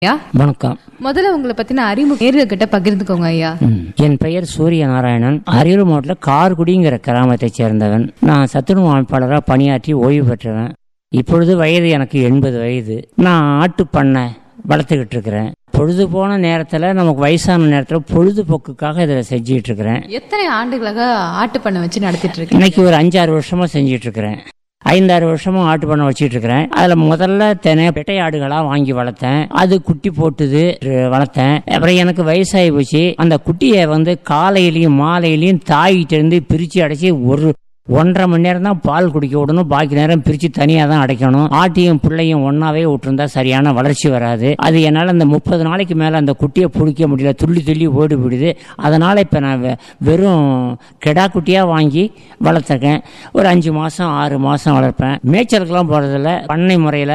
ஐயா வணக்கம் முதல்ல உங்களை பத்தின அறிமுக நேர்கிட்ட பகிர்ந்துக்கோங்க ஐயா ம். என் பெயர் சூரிய நாராயணன் அரியலூர் மாவட்டத்தில் கார்குடிங்கிற கிராமத்தைச் சேர்ந்தவன் நான் சத்துணவு அமைப்பாளராக பணியாற்றி ஓய்வு பெற்றவன் இப்பொழுது வயது எனக்கு எண்பது வயது நான் ஆட்டு பண்ணை வளர்த்துக்கிட்டு இருக்கிறேன் பொழுது போன நேரத்தில் நமக்கு வயசான நேரத்தில் பொழுதுபோக்குக்காக இதில் செஞ்சுக்கிட்டு இருக்கிறேன் எத்தனை ஆண்டுகளாக ஆட்டு பண்ணை வச்சு நடத்திட்டு இருக்கீங்க இன்னைக்கு ஒரு அஞ்சாறு வருஷமா செஞ்சுட்டு இருக்கிறேன் ஐந்தாறு வருஷமா ஆட்டு பண்ணை வச்சிட்டு இருக்கிறேன் அதுல முதல்ல தினை பெட்டை ஆடுகளா வாங்கி வளர்த்தேன் அது குட்டி போட்டுது ரு- வளர்த்தேன் அப்புறம் எனக்கு வயசாகி போச்சு அந்த குட்டியை வந்து காலையிலயும் மாலையிலயும் தாய்கிட்ட இருந்து பிரிச்சு அடைச்சி ஒரு ஒன்றரை மணி நேரம் தான் பால் குடிக்க விடணும் பாக்கி நேரம் பிரிச்சு தனியாக தான் அடைக்கணும் ஆட்டியும் பிள்ளையும் ஒன்னாவே விட்டுருந்தா சரியான வளர்ச்சி வராது அது என்னால் அந்த முப்பது நாளைக்கு மேலே அந்த குட்டியை பிடிக்க முடியல துள்ளி துள்ளி ஓடி விடுது அதனால் இப்போ நான் வெ- வெறும் கெடா குட்டியாக வாங்கி வளர்த்துருக்கேன் ஒரு அஞ்சு மாதம் ஆறு மாதம் வளர்ப்பேன் மேய்ச்சலுக்கெல்லாம் போகிறதில்ல பண்ணை முறையில்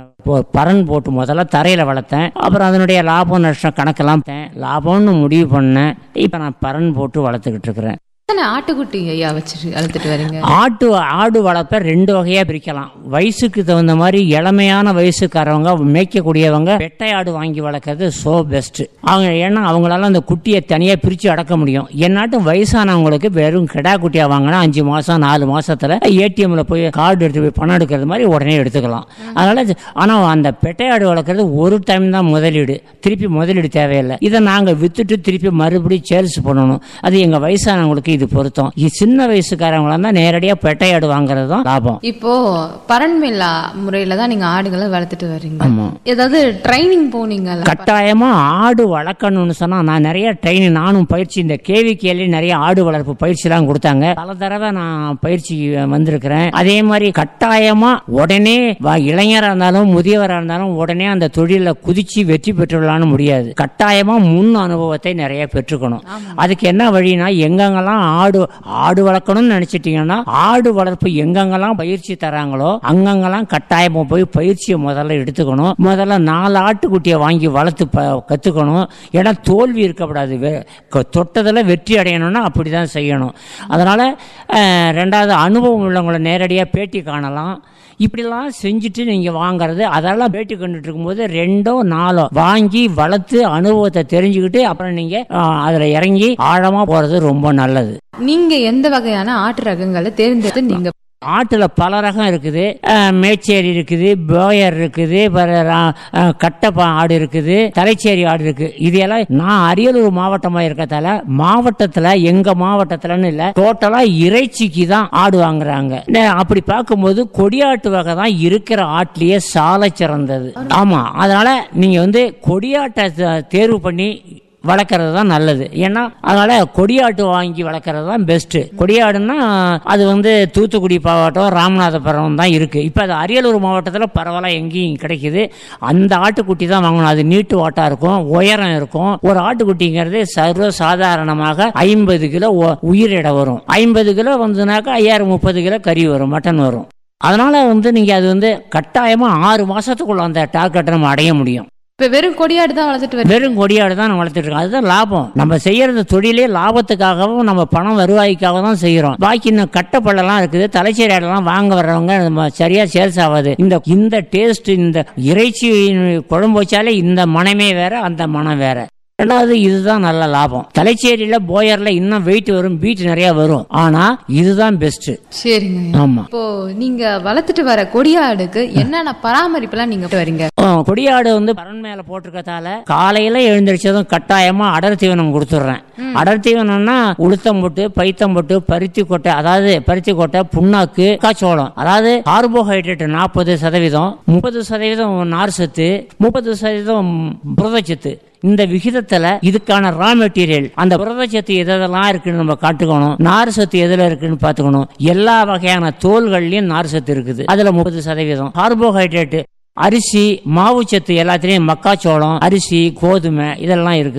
பரன் போட்டு முதல்ல தரையில் வளர்த்தேன் அப்புறம் அதனுடைய லாபம் நஷ்டம் கணக்கெல்லாம் பார்த்தேன். லாபம்னு முடிவு பண்ணேன் இப்போ நான் பரன் போட்டு வளர்த்துக்கிட்டு இருக்கிறேன் எத்தனை ஆட்டுக்குட்டி ஐயா வச்சு வளர்த்துட்டு வரீங்க ஆட்டு ஆடு வளர்ப்பை ரெண்டு வகையாக பிரிக்கலாம் வயசுக்கு தகுந்த மாதிரி இளமையான வயசுக்காரவங்க மேய்க்கக்கூடியவங்க பெட்டை ஆடு வாங்கி வளர்க்கறது சோ பெஸ்ட் அவங்க ஏன்னா அவங்களால அந்த குட்டியை தனியாக பிரித்து அடக்க முடியும் என்னாட்டும் வயசானவங்களுக்கு வெறும் கிடா குட்டியாக வாங்கினா அஞ்சு மாதம் நாலு மாசத்துல ஏடிஎம்ல போய் கார்டு எடுத்து போய் பணம் எடுக்கிறது மாதிரி உடனே எடுத்துக்கலாம் அதனால இது- ஆனா அந்த பெட்டை ஆடு வளர்க்குறது ஒரு டைம் தான் முதலீடு திருப்பி முதலீடு தேவையில்லை இதை நாங்கள் வித்துட்டு திருப்பி மறுபடியும் சேல்ஸ் பண்ணணும் அது எங்க வயசானவங்களுக்கு இது பொருத்தம் இது சின்ன வயசுக்காரங்களா தான் நேரடியாக பெட்டை ஆடு வாங்குறது தான் லாபம் இப்போ பரண்மேலா முறையில தான் நீங்க ஆடுகளை வளர்த்துட்டு வர்றீங்க ஆமா ஏதாவது ட்ரைனிங் போனீங்கல்ல கட்டாயமா ஆடு வளர்க்கணும்னு சொன்னா நான் நிறைய ட்ரைனிங் நானும் பயிற்சி இந்த கேவிகேல நிறைய ஆடு வளர்ப்பு பயிற்சிலாம் கொடுத்தாங்க பல தடவை நான் பயிற்சி வந்திருக்கிறேன் அதே மாதிரி கட்டாயமா உடனே வ- இளைஞரா இருந்தாலும் முதியவரா இருந்தாலும் உடனே அந்த தொழில குதிச்சு வெற்றி பெற்றுடலாம்னு முடியாது கட்டாயமா முன் அனுபவத்தை நிறைய பெற்றுக்கணும் அதுக்கு என்ன வழினா எங்கெங்கெல்லாம் ஆடு ஆடு வளர்க்கணும்னு நினைச்சிட்டீங்கன்னா ஆடு வளர்ப்பு எங்கெங்கெல்லாம் பயிற்சி தராங்களோ அங்கங்கெல்லாம் கட்டாயமா போய் பயிற்சியை முதல்ல எடுத்துக்கணும் முதல்ல நாலு ஆட்டுக்குட்டியை வாங்கி வளர்த்து ப கற்றுக்கணும் ஏன்னா தோல்வி இருக்கக்கூடாது வெ- க- தொட்டதில் வெற்றி அடையணும்னா அப்படி தான் செய்யணும் அதனால் ரெண்டாவது அனுபவம் உள்ளவங்களை நேரடியாக பேட்டி காணலாம் இப்படிலாம் செஞ்சுட்டு நீங்கள் வாங்குறது அதெல்லாம் பேட்டி கண்டுட்டு இருக்கும்போது ரெண்டோ நாலோ வாங்கி வளர்த்து அனுபவத்தை தெரிஞ்சுக்கிட்டு அப்புறம் நீங்கள் அதில் இறங்கி ஆழமாக போகிறது ரொம்ப நல்லது நீங்க எந்த வகையான ஆட்டு ரகங்களை தேர்ந்தெடுத்து நீங்க ஆட்டுல பல ரகம் இருக்குது அஹ், மேச்சேரி இருக்குது போயர் இருக்குது பிற- ரா- அஹ், கட்டப்பா ஆடு இருக்குது தலைச்சேரி ஆடு இருக்கு இது எல்லாம் நான் அரியலூர் மாவட்டமா இருக்கதால மாவட்டத்துல எங்க மாவட்டத்துலன்னு இல்ல டோட்டலா இறைச்சிக்கு தான் ஆடு வாங்குறாங்க நே- அப்படி பார்க்கும்போது கொடியாட்டு வகை தான் இருக்கிற ஆட்டிலேயே சால சிறந்தது ஆமா அதனால நீங்க வந்து கொடியாட்டை த- தேர்வு பண்ணி வளர்க்குறது தான் நல்லது ஏன்னா அதனால கொடியாட்டு வாங்கி வளர்க்குறது தான் பெஸ்ட் கொடியாடுன்னா அது வந்து தூத்துக்குடி மாவட்டம் ராமநாதபுரம் தான் இருக்கு இப்போ அது அரியலூர் மாவட்டத்தில் பரவாயில்ல எங்கேயும் கிடைக்குது அந்த ஆட்டுக்குட்டி தான் வாங்கணும் அது நீட்டு வாட்டா இருக்கும் உயரம் இருக்கும் ஒரு ஆட்டுக்குட்டிங்கிறது சர்வ சாதாரணமாக ஐம்பது கிலோ ஒ- உயிர் எடை வரும் ஐம்பது கிலோ வந்ததுனாக்கா ஐயாயிரம் முப்பது கிலோ கறி வரும் மட்டன் வரும் அதனால வந்து நீங்க அது வந்து கட்டாயமா ஆறு மாசத்துக்குள்ள அந்த டார்கெட்டை நம்ம அடைய முடியும் இப்ப வெறும் கொடியாடு தான் வளர்த்துட்டு வரீங்க வெறும் கொடியாடு தான் நம்ம வளர்த்துட்டு இருக்கோம் அதுதான் லாபம் நம்ம செய்யறது தொழிலே லாபத்துக்காகவும் நம்ம பணம் வருவாய்க்காக தான் செய்யறோம் பாக்கி இன்னும் கட்டப்பள்ளலாம் இருக்குது தலைச்சேரி ஆடெல்லாம் வாங்க வர்றவங்க நம்ம சரியா சேல்ஸ் ஆகாது இந்த இந்த டேஸ்ட் இந்த இறைச்சி குழம்பு வச்சாலே இந்த மனமே வேற அந்த மனம் வேற ரெண்டாவது இதுதான் நல்ல லாபம் தலைச்சேரியில போயர்ல இன்னும் வெயிட் வரும் பீட் நிறைய வரும் ஆனா இதுதான் பெஸ்ட் சரிங்க ஐயா. ஆமா இப்போ நீங்க வளர்த்துட்டு வர கொடியாடுக்கு என்னென்ன பராமரிப்புலாம் நீங்க வரீங்க ஆ, கொடியாடு வந்து பரன் மேல போட்டிருக்கதால காலையில எழுந்திரிச்சதும் கட்டாயமா அடர் தீவனம் கொடுத்துட்றேன் அடர் தீவனம்னா உளுத்தம் போட்டு பைத்தம் போட்டு பருத்தி கொட்டை அதாவது பருத்தி கொட்டை புண்ணாக்கு காச்சோளம் அதாவது கார்போஹைட்ரேட் நாற்பது சதவீதம் முப்பது சதவீதம் நார் சத்து முப்பது சதவீதம் புரதச்சத்து இந்த விகிதத்துல இதுக்கான ரா மெட்டீரியல் அந்த புரதச்சத்து எதெல்லாம் இருக்குன்னு நம்ம காட்டுக்கணும் நார் சத்து எதுல இருக்குன்னு பாத்துக்கணும் எல்லா வகையான தோல்கள்லயும் நார் சத்து இருக்குது அதுல முப்பது சதவீதம் கார்போஹைட்ரேட் அரிசி மாவுச்சத்து எல்லாத்துலயும் மக்காச்சோளம் அரிசி கோதுமை இதெல்லாம் இருக்கு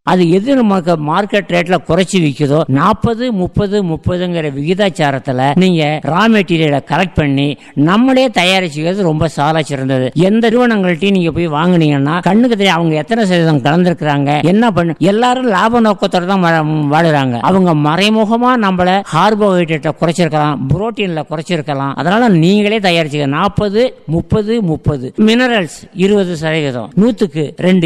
அது எது நமக்கு மார்க்கெட் ரேட்ல குறைச்சி விற்குதோ நாற்பது முப்பது முப்பதுங்கிற விகிதாச்சாரத்துல நீங்க ரா மெட்டீரியலை கலெக்ட் பண்ணி நம்மளே தயாரிச்சுக்கிறது ரொம்ப சால சிறந்தது எந்த நிறுவனங்கள்ட்டையும் நீங்க போய் வாங்குனீங்கன்னா கண்ணுக்கு தெரியும் அவங்க எத்தனை சதவீதம் கலந்துருக்கிறாங்க என்ன பண்ணு எல்லாரும் லாப நோக்கத்தோட தான் வாழ- வாழுறாங்க அவங்க மறைமுகமா நம்மள கார்போஹைட்ரேட்டை குறைச்சிருக்கலாம் புரோட்டீன்ல குறைச்சிருக்கலாம் அதனால நீங்களே தயாரிச்சுக்க நாற்பது முப்பது முப்பது மினரல்ஸ் இருபது சதவீதம் நூத்துக்கு ரெண்டு